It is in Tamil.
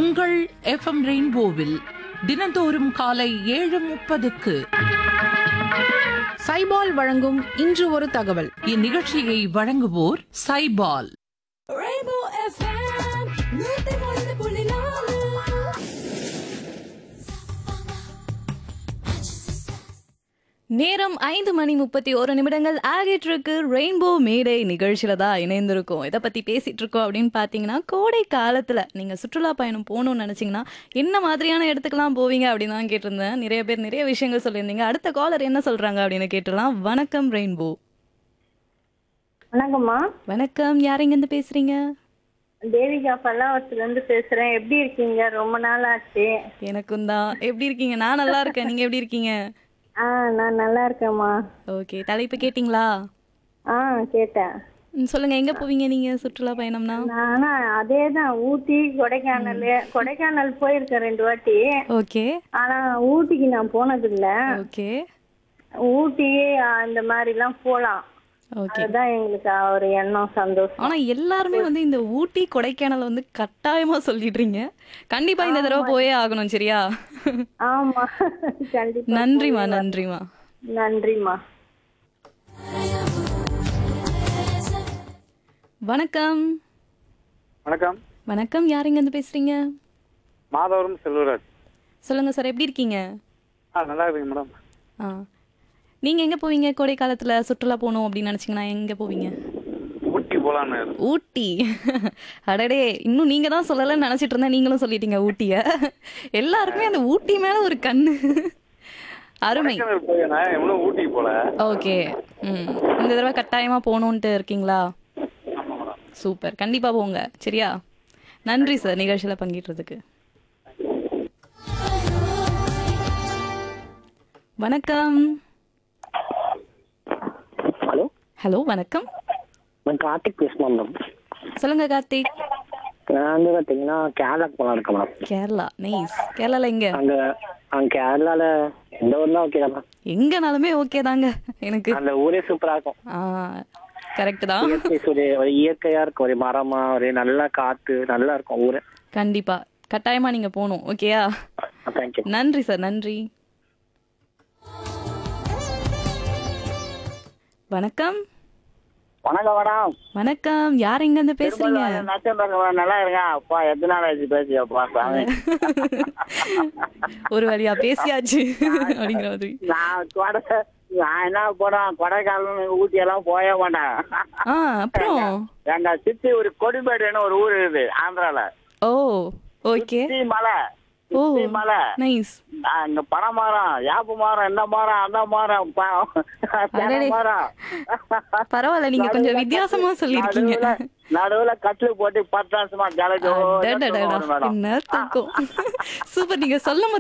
உங்கள் எஃப்எம் ரெயின்போவில் தினந்தோறும் காலை ஏழு முப்பதுக்கு சைபால் வழங்கும் இன்று ஒரு தகவல் இந்நிகழ்ச்சியை வழங்குவோர் சைபால் Rainbow FM, நூத்தி ஒன்று புள்ளி நாலு. நேரம் ஐந்து மணி முப்பத்தி ஒரு நிமிடங்கள் ஆகிட்டு இருக்கு ரெயின்போ மேடை நிகழ்ச்சியில தான் இணைந்திருக்கோம் இதை பத்தி பேசிட்டு இருக்கோம் அப்படின்னு பாத்தீங்கன்னா கோடை காலத்துல நீங்க சுற்றுலா பயணம் போகணும்னு நினைச்சீங்கன்னா என்ன மாதிரியான இடத்துக்குலாம் போவீங்க அப்படின்னு தான் கேட்டிருந்தேன் நிறைய பேர் நிறைய விஷயங்கள் சொல்லியிருந்தீங்க அடுத்த காலர் என்ன சொல்றாங்க அப்படின்னு கேட்டுலாம் வணக்கம் ரெயின்போ வணக்கம்மா வணக்கம் யார் இங்க இருந்து பேசுறீங்க தேவிகா பல்லாவரத்துல இருந்து பேசுறேன் எப்படி இருக்கீங்க ரொம்ப நாள் ஆச்சு எனக்கும் தான் எப்படி இருக்கீங்க நான் நல்லா இருக்கேன் நீங்க எப்படி இருக்கீங்க ஆ நான் நல்லா இருக்கேம்மா ஓகே தலைப்பு கேட்டிங்களா ஆ கேட்டேன் ம், சொல்லுங்க எங்க போவீங்க நீங்க சுற்றுலா பயணம்னா நானா அதே தான் ஊட்டி கொடைக்கானல் கொடைக்கானல் போயிருக்கேன் ரெண்டு வாட்டி ஓகே ஆனா ஊட்டிக்கு நான் போனதில்ல ஓகே ஊட்டி ஆ, இந்த மாதிரிலாம் போலாம் ஓகே அதுதான் எங்களுக்கு ஒரு எண்ணம் சந்தோஷம் ஆனா எல்லாருமே வந்து இந்த ஊட்டி கொடைக்கானல் வந்து கட்டாயமா சொல்லிடுறீங்க கண்டிப்பா இந்த தடவை போயே ஆகணும் சரியா ஆமா கண்டிப்பா நன்றிமா நன்றிமா நன்றிம்மா வணக்கம் வணக்கம் வணக்கம் யாருங்க இருந்து பேசுறீங்க மாதவரம் செல்வராஜ் சொல்லுங்க சார் எப்படி இருக்கீங்க ஆ நல்லா இருக்குங்க மேடம் ஆ நீங்க எங்க போவீங்க கோடை காலத்துல சுற்றுலா போகணும் அப்படின்னு நினைச்சீங்கன்னா எங்க போவீங்க ஊட்டி போலான்னு ஊட்டி அடடே இன்னும் நீங்க தான் சொல்லலன்னு நினைச்சிட்டு இருந்தா நீங்களும் சொல்லிட்டீங்க ஊட்டிய எல்லாருக்குமே அந்த ஊட்டி மேல ஒரு கண்ணு அருமை கொடைக்கானல் போயிருந்தேன் இன்னும் ஊட்டிக்கு போல ஓகே ம் இந்த தடவை கட்டாயமா போகணுன்ட்டு இருக்கீங்களா ஆமா மேடம் சூப்பர் கண்டிப்பா போங்க சரியா நன்றி சார் நிகழ்ச்சியில பங்கேற்றதுக்கு வணக்கம் ஹலோ ஹலோ வணக்கம் நான் கார்த்திக் பேசுகிறேன் மேடம் சொல்லுங்க கார்த்திக் நான் வந்து பார்த்தீங்கன்னா கேரளாக்கு போகலாம் இருக்கேன் மேடம் கேரளா நைஸ் கேரளால எங்க அங்கே அங்கே கேரளாவில் எந்த ஊர்னா ஓகே தான் மேடம் எங்கனாலுமே ஓகே தாங்க எனக்கு அந்த ஊரே சூப்பராக இருக்கும் ஆ கரெக்ட் தான் இயற்கை சூரிய ஒரு இயற்கையாக இருக்கும் ஒரு மரமா ஒரு நல்ல காற்று நல்லா இருக்கும் ஊரே கண்டிப்பா கட்டாயமா நீங்க போகணும் ஓகேயா தேங்க்யூ நன்றி சார் நன்றி வணக்கம் வணக்கம் மேடம் வணக்கம் யார் எங்க இருந்து பேசுறீங்க நச்சம்பரம் நல்லா இருங்க அப்பா எத்தனை நாள் ஆச்சு பேசியப்பா சாமி ஒரு வழியா பேசியாச்சு அப்படிங்கிற மாதிரி நான் கொடை நான் என்ன போறேன் கொடைக்கானல் ஊட்டி எல்லாம் போய மாட்டேன் ஆ அப்புறம் எங்க சித்தி ஒரு கொடிமேடுன்னு ஒரு ஊர் இருக்குது ஆந்திரால ஓ ஓகே சுத்தி மலை ஓ சுத்தி மலை நைஸ் அங்க பனை மரம் யாப்பு மரம் இந்த மரம் அந்த மரம் ப- தென்னை அடடே. மரம் பரவாயில்ல நீங்க கொஞ்சம் வித்தியாசமா சொல்லிருக்கீங்க நடுவுல- நடுவுல கட்டில் போட்டு பத்து வருஷமா ஜலஜோ அடடடடா, என்ன தூக்கம் சூப்பர் நீங்க சொல்லும் போதே